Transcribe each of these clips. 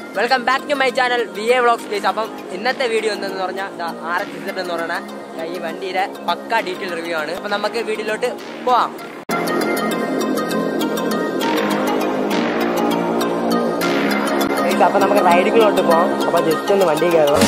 welcome back to my channel V A vlogs please അപ്പം ഇന്നത്തെ video എന്തെന്ന് പറഞ്ഞാൽ ആർ എക്സ് ഇസഡ് എന്ന് പറയുന്ന ദാ ഈ വണ്ടിയുടെ പക്ക ഡീറ്റെയിൽ റിവ്യൂ ആണ് അപ്പം നമുക്ക് വീഡിയോയിലോട്ട് പോവാം അപ്പം നമുക്ക് റൈഡിങ്ങിലോട്ട് പോവാം അപ്പം ജസ്റ്റ് ഒന്ന് വണ്ടി കയറുക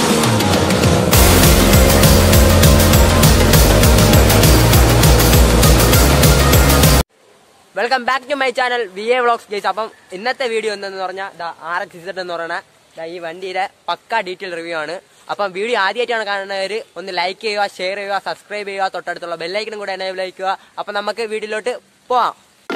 welcome back to my channel V A vlogs guys അപ്പം ഇന്നത്തെ വീഡിയോ എന്തെന്ന് പറഞ്ഞാൽ ആർ എക്സ് ഇസഡ് എന്ന് പറയുന്ന ദാ ഈ വണ്ടിയുടെ പക്ക ഡീറ്റെയിൽ റിവ്യൂ ആണ് അപ്പം വീഡിയോ ആദ്യമായിട്ടാണ് കാണുന്നവർ ഒന്ന് ലൈക്ക് ചെയ്യുക ഷെയർ ചെയ്യുക സബ്സ്ക്രൈബ് ചെയ്യുക തൊട്ടടുത്തുള്ള ബെല്ലൈക്കനും കൂടെ എനേബിൾ അയക്കുക അപ്പം നമുക്ക് വീഡിയോയിലോട്ട് പോവാം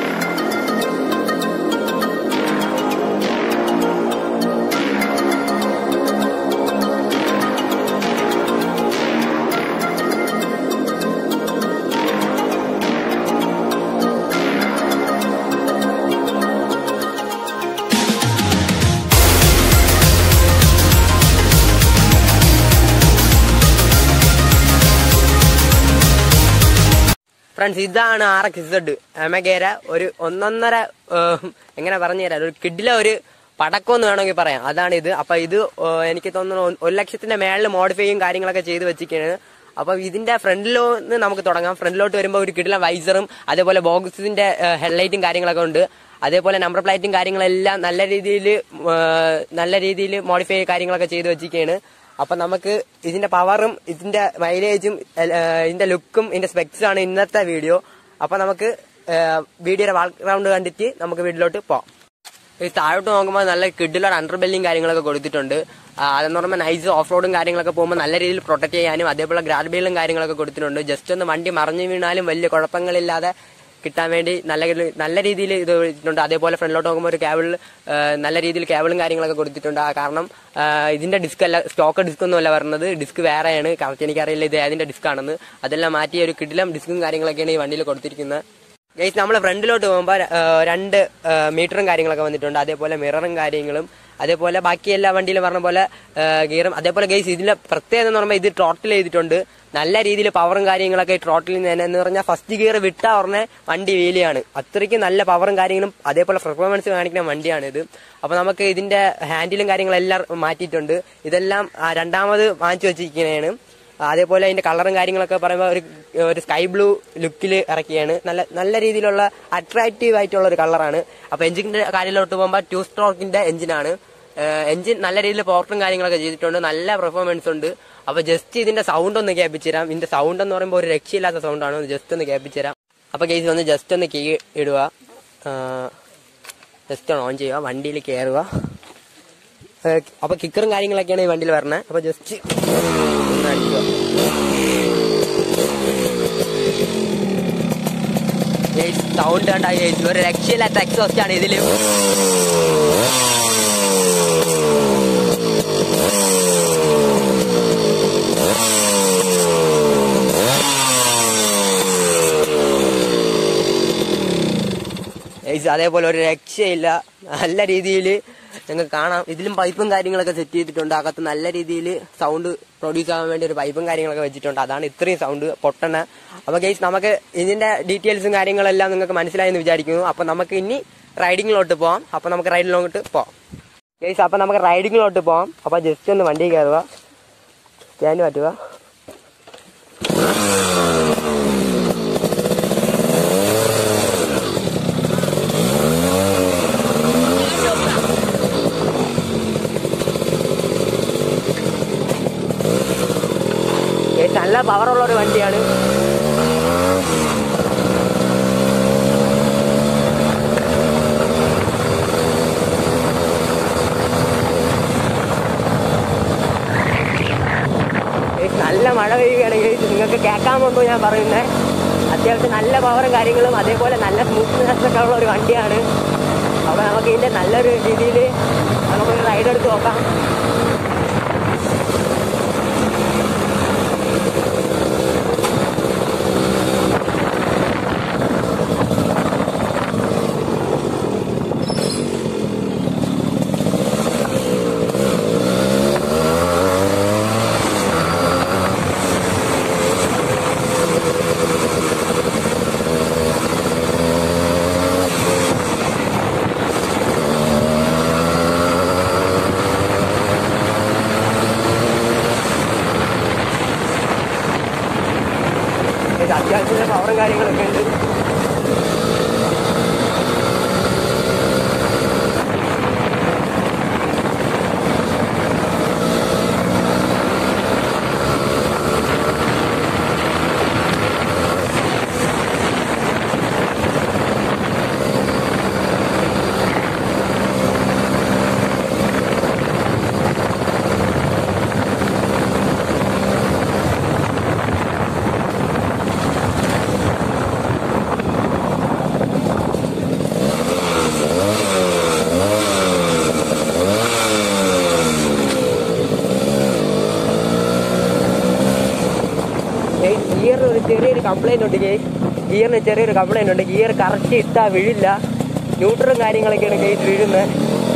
ഫ്രണ്ട്സ് ഇതാണ് ആർ എക്സ് ഇസഡ് അമഗേര ഒരു ഒന്നൊന്നര ഏഹ്, എങ്ങനെ പറഞ്ഞു തരാം ഒരു കിഡിലെ ഒരു പടക്കം എന്ന് വേണമെങ്കിൽ പറയാം അതാണ് ഇത് അപ്പൊ ഇത് ഏഹ്, എനിക്ക് തോന്നുന്നു ഒ- ഒരു ലക്ഷത്തിന്റെ മേളിൽ മോഡിഫൈയും കാര്യങ്ങളൊക്കെ ചെയ്ത് വെച്ചിരിക്കുകയാണ് അപ്പൊ ഇതിന്റെ ഫ്രണ്ടിലോന്ന് നമുക്ക് തുടങ്ങാം ഫ്രണ്ടിലോട്ട് വരുമ്പോൾ ഒരു കിഡിലെ വൈസറും അതേപോലെ ബോക്സിന്റെ ഹെഡ്ലൈറ്റും കാര്യങ്ങളൊക്കെ ഉണ്ട് അതേപോലെ നമ്പർ പ്ലേറ്റും കാര്യങ്ങളെല്ലാം നല്ല രീതിയിൽ നല്ല രീതിയിൽ മോഡിഫൈ കാര്യങ്ങളൊക്കെ ചെയ്ത് വെച്ചിരിക്കുകയാണ് അപ്പൊ നമുക്ക് ഇതിന്റെ പവറും ഇതിന്റെ മൈലേജും ഇതിന്റെ ലുക്കും ഇതിന്റെ സ്പെക്സും ആണ് ഇന്നത്തെ വീഡിയോ അപ്പൊ നമുക്ക് വീഡിയോയുടെ ബാക്ക്ഗ്രൗണ്ട് കണ്ടിട്ട് നമുക്ക് വീട്ടിലോട്ട് പോവാം ഈ താഴോട്ട് നോക്കുമ്പോൾ നല്ല കിഡിലൊരു അണ്ടർ ബെല്ലിങ് കാര്യങ്ങളൊക്കെ കൊടുത്തിട്ടുണ്ട് ആ, അതെന്ന് പറയുമ്പോൾ നൈസ് ഓഫ് റോഡും കാര്യങ്ങളൊക്കെ പോകുമ്പോൾ നല്ല രീതിയിൽ പ്രൊട്ടക്ട് ചെയ്യാനും അതേപോലെ ഗ്രാഡ് ബെയിലും കാര്യങ്ങളൊക്കെ കൊടുത്തിട്ടുണ്ട് ജസ്റ്റ് ഒന്ന് വണ്ടി മറിഞ്ഞു വീണാലും വലിയ കുഴപ്പങ്ങളില്ലാതെ കിട്ടാൻ വേണ്ടി നല്ല രീതി- നല്ല രീതിയിൽ ഇത് കൊടുത്തിട്ടുണ്ട് അതേപോലെ ഫ്രണ്ടിലോട്ട് നോക്കുമ്പോൾ ഒരു കേബിൾ നല്ല രീതിയിൽ കേബിളും കാര്യങ്ങളൊക്കെ കൊടുത്തിട്ടുണ്ട് ആ കാരണം ആ, ഇതിന്റെ ഡിസ്ക് അല്ല സ്റ്റോക്ക് ഡിസ്ക് ഒന്നും അല്ല വരുന്നത് ഡിസ്ക് വേറെയാണ് കറക്റ്റ് എനിക്കറിയില്ല ഇത് ഏതിന്റെ ഡിസ്ക് ആണെന്ന് അതെല്ലാം മാറ്റി ഒരു കിടിലം ഡിസ്കും കാര്യങ്ങളൊക്കെയാണ് ഈ വണ്ടിയിൽ കൊടുത്തിരിക്കുന്നത് ഗൈസ് നമ്മൾ ഫ്രണ്ടിലോട്ട് പോകുമ്പോൾ രണ്ട് ആ, മീറ്ററും കാര്യങ്ങളൊക്കെ വന്നിട്ടുണ്ട് അതേപോലെ മിററും കാര്യങ്ങളും അതേപോലെ ബാക്കി എല്ലാ വണ്ടിയിലും പറഞ്ഞ പോലെ ആ, ഗിയറും അതേപോലെ ഗൈസ് ഇതിന്റെ പ്രത്യേകത എന്ന് പറയുമ്പോൾ ഇത് ടോട്ടൽ ചെയ്തിട്ടുണ്ട് നല്ല രീതിയിൽ പവറും കാര്യങ്ങളൊക്കെ ടോട്ടലിൽ നിന്ന് എന്ന് പറഞ്ഞാൽ ഫസ്റ്റ് ഗിയർ വിട്ട ഉടനെ വണ്ടി വീലിയാണ് അത്രയ്ക്ക് നല്ല പവറും കാര്യങ്ങളും അതേപോലെ പെർഫോമൻസ് കാണിക്കുന്ന വണ്ടിയാണ് ഇത് അപ്പൊ നമുക്ക് ഇതിന്റെ ഹാൻഡിലും കാര്യങ്ങളെല്ലാം മാറ്റിയിട്ടുണ്ട് ഇതെല്ലാം ആ, രണ്ടാമത് വാങ്ങിച്ചു വെച്ചിരിക്കുന്നതാണ് അതേപോലെ അതിന്റെ കളറും കാര്യങ്ങളൊക്കെ പറയുമ്പോൾ ഒരു ഒരു സ്കൈ ബ്ലൂ ലുക്കിൽ ഇറക്കിയാണ് നല്ല നല്ല രീതിയിലുള്ള അട്രാക്റ്റീവ് ആയിട്ടുള്ള ഒരു കളറാണ് അപ്പൊ എഞ്ചിന്റെ കാര്യത്തിലോട്ട് പോകുമ്പോൾ ടു സ്ട്രോക്കിന്റെ എഞ്ചിനാണ് എഞ്ചിൻ നല്ല രീതിയിൽ പോർട്ടും കാര്യങ്ങളൊക്കെ ചെയ്തിട്ടുണ്ട് നല്ല പെർഫോമൻസ് ഉണ്ട് അപ്പൊ ജസ്റ്റ് ഇതിന്റെ സൗണ്ട് ഒന്ന് കേൾപ്പിച്ചു തരാം ഇതിന്റെ സൗണ്ട് എന്ന് പറയുമ്പോൾ ഒരു രക്ഷയില്ലാത്ത സൗണ്ടാണ് ജസ്റ്റ് ഒന്ന് കേൾപ്പിച്ചു തരാം അപ്പൊ കേസ് ഒന്ന് ജസ്റ്റ് ഒന്ന് കീ ഇടുക ജസ്റ്റ് ഒന്ന് ഓൺ ചെയ്യുക വണ്ടിയിൽ കയറുക ഏഹ് അപ്പൊ കിക്കറും കാര്യങ്ങളൊക്കെയാണ് ഈ വണ്ടിയിൽ വരണത് അപ്പൊ ജസ്റ്റ് ഒന്ന് അടിക്കുക സൗണ്ട് കണ്ടായി ഒരു രക്ഷയില്ലാത്ത എക്സോസ്റ്റ് ആണ് ഇതില് ഗൈസ് അതേപോലെ ഒരു രക്ഷയില്ല നല്ല രീതിയിൽ നിങ്ങൾക്ക് കാണാം ഇതിലും പൈപ്പും കാര്യങ്ങളൊക്കെ സെറ്റ് ചെയ്തിട്ടുണ്ട് അകത്ത് നല്ല രീതിയിൽ സൗണ്ട് പ്രൊഡ്യൂസ് ആവാൻ വേണ്ടി ഒരു പൈപ്പും കാര്യങ്ങളൊക്കെ വെച്ചിട്ടുണ്ട് അതാണ് ഇത്രയും സൗണ്ട് പൊട്ടണ അപ്പൊ ഗൈസ് നമുക്ക് ഇതിന്റെ ഡീറ്റെയിൽസും കാര്യങ്ങളെല്ലാം നിങ്ങൾക്ക് മനസ്സിലായെന്ന് വിചാരിക്കുന്നു അപ്പൊ നമുക്ക് ഇനി റൈഡിങ്ങിലോട്ട് പോവാം അപ്പൊ നമുക്ക് റൈഡിലോട്ട് പോവാം ഗൈസ് അപ്പൊ നമുക്ക് റൈഡിങ്ങിലോട്ട് പോവാം അപ്പൊ ജസ്റ്റ് ഒന്ന് വണ്ടി കയറുക സ്റ്റാൻഡ് പറ്റുക ഗൈസ് നല്ല പവറുള്ള ഒരു വണ്ടിയാണ് ഗൈസ് നല്ല മഴ പെയ്യുകയാണ് ഗൈസ് നിങ്ങൾക്ക് കേൾക്കാൻ പോകുമ്പോൾ ഞാൻ പറയുന്നത് അത്യാവശ്യം നല്ല പവറും കാര്യങ്ങളും അതേപോലെ നല്ല സ്മൂത്ത്നെസ് ഒക്കെ ഉള്ള ഒരു വണ്ടിയാണ് അപ്പോൾ നമുക്ക് ഇതിന്റെ നല്ലൊരു രീതിയിൽ നമുക്കൊരു റൈഡ് എടുത്ത് നോക്കാം അത്യാവശ്യം പവറും കാര്യങ്ങളൊക്കെ ഉണ്ട് ഗിയറിന് ഒരു ചെറിയൊരു കംപ്ലൈന്റ് ഉണ്ട് കേസ് ഗിയറിന് ചെറിയൊരു കംപ്ലൈന്റ് ഉണ്ട് ഗിയർ കറക്റ്റ് ഇട്ടാ വീഴില്ല ന്യൂട്രലും കാര്യങ്ങളൊക്കെയാണ് കേസ് വീഴുന്നത്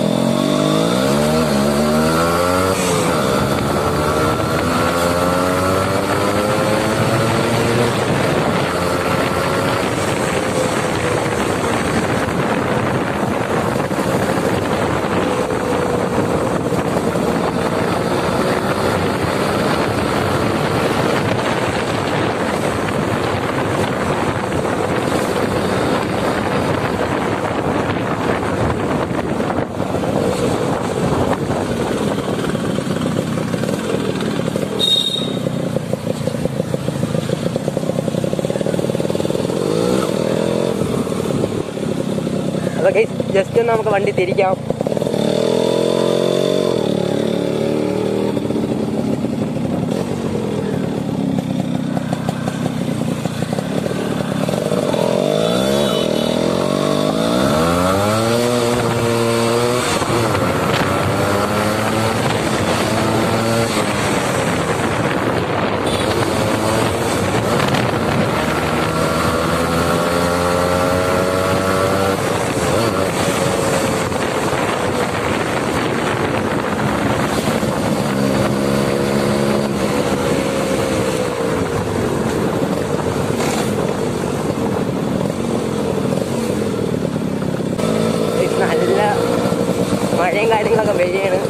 അപ്പൊ കേസ് ജസ്റ്റ് ഒന്ന് നമുക്ക് വണ്ടി തിരിക്കാം Guys, നല്ല മഴയും കാര്യങ്ങളൊക്കെ പെയ്യാണ്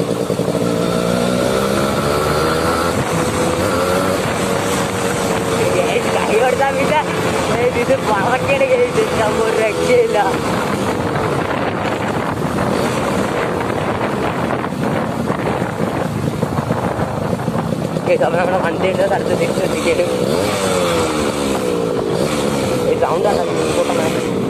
Guys, കൈ കൊടുത്താൽ പിന്നെ guys, ഇത് പറക്കണ കേസ് ഒരു രക്ഷയില്ല Guys, അപ്പൊ നമ്മുടെ വണ്ടിയുടെ സ്ഥലത്ത് തിരിച്ചെത്തിക്കാനും സൗണ്ട് ആണ് കൂട്ടണേ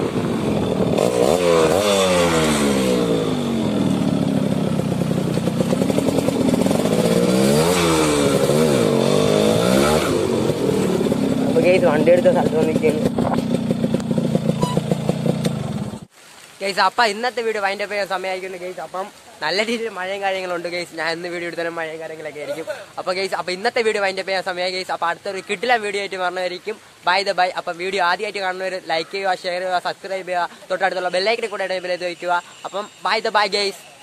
അപ്പൊ കേസ് വണ്ടി എടുത്ത സ്ഥലത്ത് വന്നിരിക്കുന്നു ഗൈസ് അപ്പൊ ഇന്നത്തെ വീഡിയോ വൈൻഡപ്പ് ചെയ്യാൻ സമയമായിരിക്കുന്നു ഗൈസ് അപ്പം നല്ല രീതിയിൽ മഴയും കാര്യങ്ങളുണ്ട് ഗൈസ് ഞാൻ ഇന്ന് വീഡിയോ എടുത്താലും മഴയും കാര്യങ്ങളൊക്കെ ആയിരിക്കും അപ്പൊ ഗൈസ് അപ്പൊ ഇന്നത്തെ വീഡിയോ വൈൻഡപ്പ് ചെയ്യാൻ സമയമായി ഗൈസ് അപ്പൊ അടുത്തൊരു കിട്ടില്ല വീഡിയോ ആയിട്ട് പറഞ്ഞതായിരിക്കും ബൈ ദ ബൈ അപ്പൊ വീഡിയോ ആദ്യമായിട്ട് കാണുന്നവർ ലൈക്ക് ചെയ്യുക ഷെയർ ചെയ്യുക സബ്സ്ക്രൈബ് ചെയ്യുക തൊട്ടടുത്തുള്ള ബെല്ലൈക്കിനെ കൂടെ ഇടയിൽ വയ്ക്കുക അപ്പം ബൈ ദ ബൈ ഗൈസ്